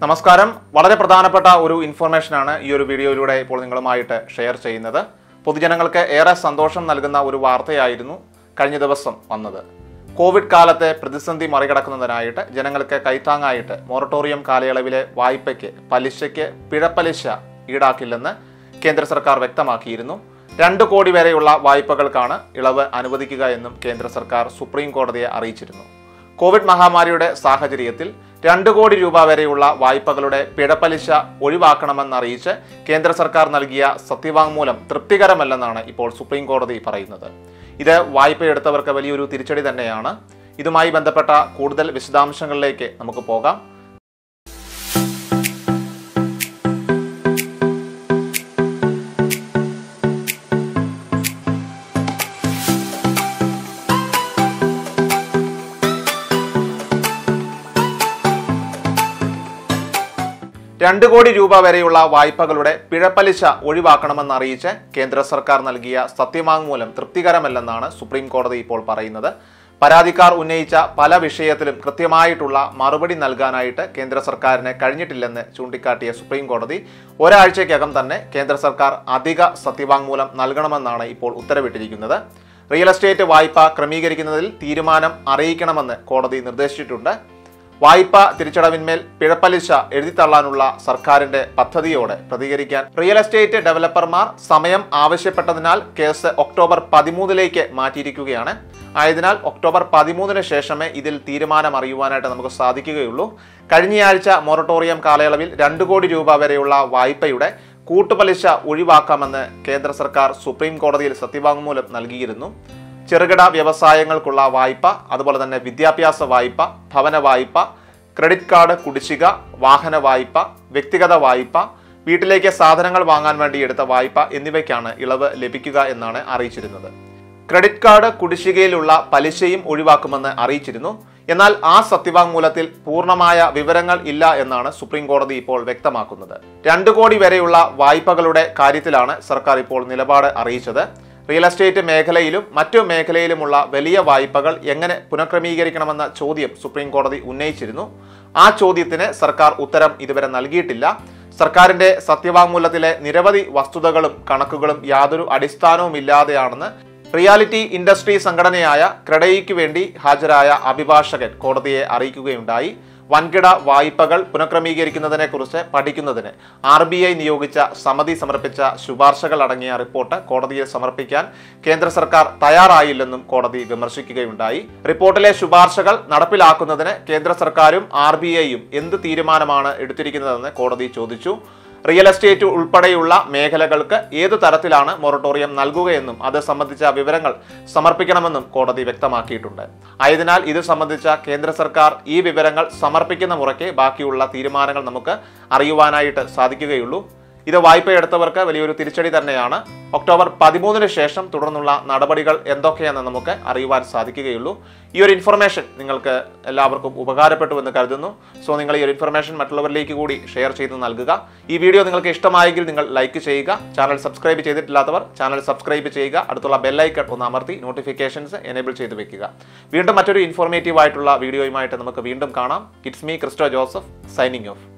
നമസ്കാരം വളരെ പ്രധാനപ്പെട്ട ഒരു ഇൻഫർമേഷനാണ് ഈ ഒരു വീഡിയോയിലൂടെ ഇപ്പോൾ നിങ്ങളുമായിട്ട് ഷെയർ ചെയ്യുന്നത് പൊതുജനങ്ങൾക്ക് ഏറെ സന്തോഷം നൽകുന്ന ഒരു വാർത്തയായിരുന്നു കഴിഞ്ഞ ദിവസം വന്നത് കോവിഡ് കാലത്തെ പ്രതിസന്ധി മറികടക്കുന്നതിനായിട്ട് ജനങ്ങൾക്ക് കൈത്താങ്ങായിട്ട് മൊറട്ടോറിയം കാലയളവിലെ വായ്പയ്ക്ക് പലിശയ്ക്ക് പിഴപ്പലിശ ഈടാക്കില്ലെന്ന് കേന്ദ്ര സർക്കാർ വ്യക്തമാക്കിയിരുന്നു രണ്ട് കോടി വരെയുള്ള വായ്പകൾക്കാണ് ഇളവ് അനുവദിക്കുക എന്നും കേന്ദ്ര സർക്കാർ സുപ്രീം കോടതിയെ അറിയിച്ചിരുന്നു കോവിഡ് മഹാമാരിയുടെ സാഹചര്യത്തിൽ രണ്ട് കോടി രൂപ വരെയുള്ള വായ്പകളുടെ പിഴപ്പലിശ ഒഴിവാക്കണമെന്നറിയിച്ച് കേന്ദ്ര സർക്കാർ നൽകിയ സത്യവാങ്മൂലം തൃപ്തികരമല്ലെന്നാണ് ഇപ്പോൾ സുപ്രീം കോടതി പറയുന്നത് ഇത് വായ്പയെടുത്തവർക്ക് വലിയൊരു തിരിച്ചടി തന്നെയാണ് ഇതുമായി ബന്ധപ്പെട്ട കൂടുതൽ വിശദാംശങ്ങളിലേക്ക് നമുക്ക് പോകാം രണ്ട് കോടി രൂപ വരെയുള്ള വായ്പകളുടെ പിഴപ്പലിശ ഒഴിവാക്കണമെന്നറിയിച്ച് കേന്ദ്ര സർക്കാർ നൽകിയ സത്യവാങ്മൂലം തൃപ്തികരമല്ലെന്നാണ് സുപ്രീം കോടതി ഇപ്പോൾ പറയുന്നത് പരാതിക്കാർ ഉന്നയിച്ച പല വിഷയത്തിലും കൃത്യമായിട്ടുള്ള മറുപടി നൽകാനായിട്ട് കേന്ദ്ര സർക്കാരിന് കഴിഞ്ഞിട്ടില്ലെന്ന് ചൂണ്ടിക്കാട്ടിയ സുപ്രീം കോടതി ഒരാഴ്ചയ്ക്കകം തന്നെ കേന്ദ്ര സർക്കാർ അധിക സത്യവാങ്മൂലം നൽകണമെന്നാണ് ഇപ്പോൾ ഉത്തരവിട്ടിരിക്കുന്നത് റിയൽ എസ്റ്റേറ്റ് വായ്പ ക്രമീകരിക്കുന്നതിൽ തീരുമാനം അറിയിക്കണമെന്ന് കോടതി നിർദ്ദേശിച്ചിട്ടുണ്ട് വായ്പ തിരിച്ചടവിന്മേൽ പിഴപ്പലിശ എഴുതിത്തള്ളാനുള്ള സർക്കാരിന്റെ പദ്ധതിയോടെ പ്രതികരിക്കാൻ റിയൽ എസ്റ്റേറ്റ് ഡെവലപ്പർമാർ സമയം ആവശ്യപ്പെട്ടതിനാൽ കേസ് ഒക്ടോബർ പതിമൂന്നിലേക്ക് മാറ്റിയിരിക്കുകയാണ് ആയതിനാൽ ഒക്ടോബർ പതിമൂന്നിന് ശേഷമേ ഇതിൽ തീരുമാനം അറിയുവാനായിട്ട് നമുക്ക് സാധിക്കുകയുള്ളൂ കഴിഞ്ഞയാഴ്ച മൊറട്ടോറിയം കാലയളവിൽ രണ്ട് കോടി രൂപ വരെയുള്ള വായ്പയുടെ കൂട്ടുപലിശ ഒഴിവാക്കാമെന്ന് കേന്ദ്ര സർക്കാർ സുപ്രീം കോടതിയിൽ സത്യവാങ്മൂലം നൽകിയിരുന്നു ചെറുകിട വ്യവസായങ്ങൾക്കുള്ള വായ്പ അതുപോലെ തന്നെ വിദ്യാഭ്യാസ വായ്പ ഭവന വായ്പ ക്രെഡിറ്റ് കാർഡ് കുടിശ്ശിക വാഹന വായ്പ വ്യക്തിഗത വായ്പ വീട്ടിലേക്ക് സാധനങ്ങൾ വാങ്ങാൻ വേണ്ടി എടുത്ത വായ്പ എന്നിവയ്ക്കാണ് ഇളവ് ലഭിക്കുക എന്നാണ് അറിയിച്ചിരുന്നത് ക്രെഡിറ്റ് കാർഡ് കുടിശ്ശികയിലുള്ള പലിശയും ഒഴിവാക്കുമെന്ന് അറിയിച്ചിരുന്നു എന്നാൽ ആ സത്യവാങ്മൂലത്തിൽ പൂർണ്ണമായ വിവരങ്ങൾ ഇല്ല എന്നാണ് സുപ്രീം കോടതി ഇപ്പോൾ വ്യക്തമാക്കുന്നത് രണ്ട് കോടി വരെയുള്ള വായ്പകളുടെ കാര്യത്തിലാണ് സർക്കാർ ഇപ്പോൾ നിലപാട് അറിയിച്ചത് റിയൽ എസ്റ്റേറ്റ് മേഖലയിലും മറ്റു മേഖലയിലുമുള്ള വലിയ വായ്പകൾ എങ്ങനെ പുനഃക്രമീകരിക്കണമെന്ന ചോദ്യം സുപ്രീം കോടതി ഉന്നയിച്ചിരുന്നു ആ ചോദ്യത്തിന് സർക്കാർ ഉത്തരം ഇതുവരെ നൽകിയിട്ടില്ല സർക്കാരിന്റെ സത്യവാങ്മൂലത്തിലെ നിരവധി വസ്തുതകളും കണക്കുകളും യാതൊരു അടിസ്ഥാനവുമില്ലാതെയാണെന്ന് റിയാലിറ്റി ഇൻഡസ്ട്രി സംഘടനയായ ക്രെഡയിക്ക് വേണ്ടി ഹാജരായ അഭിഭാഷകൻ കോടതിയെ അറിയിക്കുകയുണ്ടായി വൻകിട വായ്പകൾ പുനഃക്രമീകരിക്കുന്നതിനെക്കുറിച്ച് പഠിക്കുന്നതിന് ആർ ബി ഐ നിയോഗിച്ച സമിതി സമർപ്പിച്ച ശുപാർശകൾ അടങ്ങിയ റിപ്പോർട്ട് കോടതിയിൽ സമർപ്പിക്കാൻ കേന്ദ്ര സർക്കാർ തയ്യാറായില്ലെന്നും കോടതി വിമർശിക്കുകയുണ്ടായി റിപ്പോർട്ടിലെ ശുപാർശകൾ നടപ്പിലാക്കുന്നതിന് കേന്ദ്ര സർക്കാരും ആർ ബി ഐയും എന്ത് തീരുമാനമാണ് എടുത്തിരിക്കുന്നതെന്ന് കോടതി ചോദിച്ചു റിയൽ എസ്റ്റേറ്റ് ഉൾപ്പെടെയുള്ള മേഖലകൾക്ക് ഏതു തരത്തിലാണ് മൊറട്ടോറിയം നൽകുകയെന്നും അത് സംബന്ധിച്ച വിവരങ്ങൾ സമർപ്പിക്കണമെന്നും കോടതി വ്യക്തമാക്കിയിട്ടുണ്ട് ആയതിനാൽ ഇത് സംബന്ധിച്ച കേന്ദ്ര സർക്കാർ ഈ വിവരങ്ങൾ സമർപ്പിക്കുന്ന മുറയ്ക്ക് ബാക്കിയുള്ള തീരുമാനങ്ങൾ നമുക്ക് അറിയുവാനായിട്ട് സാധിക്കുകയുള്ളൂ ഇത് വായ്പയെടുത്തവർക്ക് വലിയൊരു തിരിച്ചടി തന്നെയാണ് ഒക്ടോബർ പതിമൂന്നിന് ശേഷം തുടർന്നുള്ള നടപടികൾ എന്തൊക്കെയെന്ന് നമുക്ക് അറിയുവാൻ സാധിക്കുകയുള്ളൂ ഈ ഒരു ഇൻഫർമേഷൻ നിങ്ങൾക്ക് എല്ലാവർക്കും ഉപകാരപ്പെട്ടു എന്ന് കരുതുന്നു സോ നിങ്ങൾ ഈ ഒരു ഇൻഫർമേഷൻ മറ്റുള്ളവരിലേക്ക് കൂടി ഷെയർ ചെയ്ത് നൽകുക ഈ വീഡിയോ നിങ്ങൾക്ക് ഇഷ്ടമായെങ്കിൽ നിങ്ങൾ ലൈക്ക് ചെയ്യുക ചാനൽ സബ്സ്ക്രൈബ് ചെയ്തിട്ടില്ലാത്തവർ ചാനൽ സബ്സ്ക്രൈബ് ചെയ്യുക അടുത്തുള്ള ബെല്ലൈക്കൺ ഒന്ന് അമർത്തി നോട്ടിഫിക്കേഷൻസ് എനേബിൾ ചെയ്ത് വെക്കുക വീണ്ടും മറ്റൊരു ഇൻഫോർമേറ്റീവ് ആയിട്ടുള്ള വീഡിയോയുമായിട്ട് നമുക്ക് വീണ്ടും കാണാം it's me Christo Joseph signing of